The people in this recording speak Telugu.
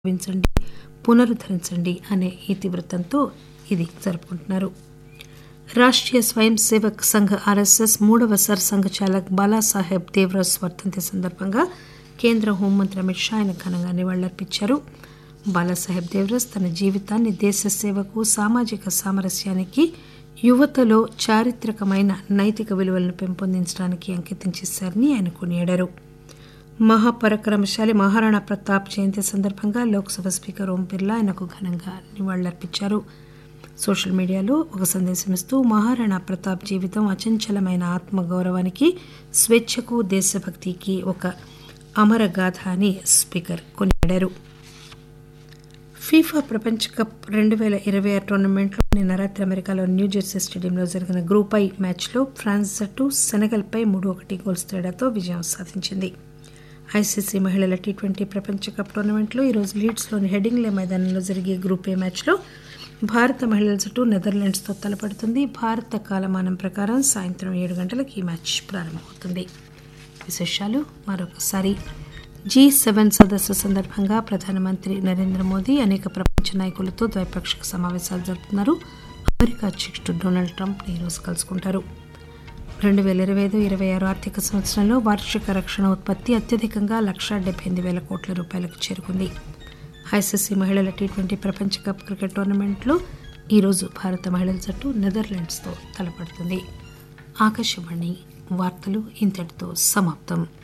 భావించండి పునరుద్ధరించండి అనే ఇతివృత్తంతో ఇది జరుపుకుంటున్నారు రాష్ట్రీయ స్వయం సేవక్ సంఘ్ ఆర్ఎస్ఎస్ మూడవ సర్ సంఘ్ చాలక్ బాలాసాహెబ్ దేవ్రస్ వర్ధంతి సందర్భంగా కేంద్ర హోంమంత్రి అమిత్ షా ఆయన ఘనంగా నివాళులర్పించారు బాలాసాహెబ్ దేవ్రస్ తన జీవితాన్ని దేశ సేవకు సామాజిక సామరస్యానికి యువతలో చారిత్రకమైన నైతిక విలువలను పెంపొందించడానికి అంకితం చేశారని ఆయన కొనియాడారు మహాపరాక్రమశాలి మహారాణా ప్రతాప్ జయంతి సందర్భంగా లోక్సభ స్పీకర్ ఓం బిర్లా ఆయనకు ఘనంగా నివాళులర్పించారు సోషల్ మీడియాలో ఒక సందేశం ఇస్తూ మహారాణా ప్రతాప్ జీవితం అచంచలమైన ఆత్మగౌరవానికి స్వేచ్ఛకు దేశభక్తికి ఒక అమరగాథ అని స్పీకర్ కొనియాడారు ఫీఫా ప్రపంచ కప్ రెండు వేల ఇరవై ఆరు టోర్నమెంట్లో నిన్న రాత్రి అమెరికాలో న్యూజెర్సీ స్టేడియంలో జరిగిన గ్రూప్ ఐ మ్యాచ్లో ఫ్రాన్స్ జట్టు సెనగల్పై మూడు ఒకటి గోల్స్ తేడాతో విజయం సాధించింది ఐసీసీ మహిళల టీ ట్వంటీ ప్రపంచ కప్ టోర్నమెంట్లో ఈరోజు లీడ్స్లోని హెడింగ్లే మైదానంలో జరిగే గ్రూప్ ఏ మ్యాచ్లో భారత మహిళల జట్టు నెదర్లాండ్స్తో తలపడుతుంది భారత కాలమానం ప్రకారం సాయంత్రం ఏడు గంటలకు ఈ మ్యాచ్ ప్రారంభమవుతుంది విశేషాలు మరొకసారి జీ సెవెన్ సదస్సు సందర్భంగా ప్రధానమంత్రి నరేంద్ర మోదీ అనేక ప్రపంచ నాయకులతో ద్వైపాక్షిక సమావేశాలు జరుపుతున్నారు అమెరికా అధ్యక్షుడు డొనాల్డ్ ట్రంప్ ఈరోజు కలుసుకుంటారు రెండు వేల ఇరవై ఐదు ఇరవై ఆరు ఆర్థిక సంవత్సరంలో వార్షిక రక్షణ ఉత్పత్తి అత్యధికంగా లక్షా డెబ్బై ఎనిమిది వేల కోట్ల రూపాయలకు చేరుకుంది ఐసీసీ మహిళల టీ ట్వంటీ ప్రపంచ కప్ క్రికెట్ టోర్నమెంట్లో ఈరోజు భారత మహిళల జట్టు నెదర్లాండ్స్తో తలపడుతుంది ఆకాశవాణి వార్తలు ఇంతటితో సమాప్తం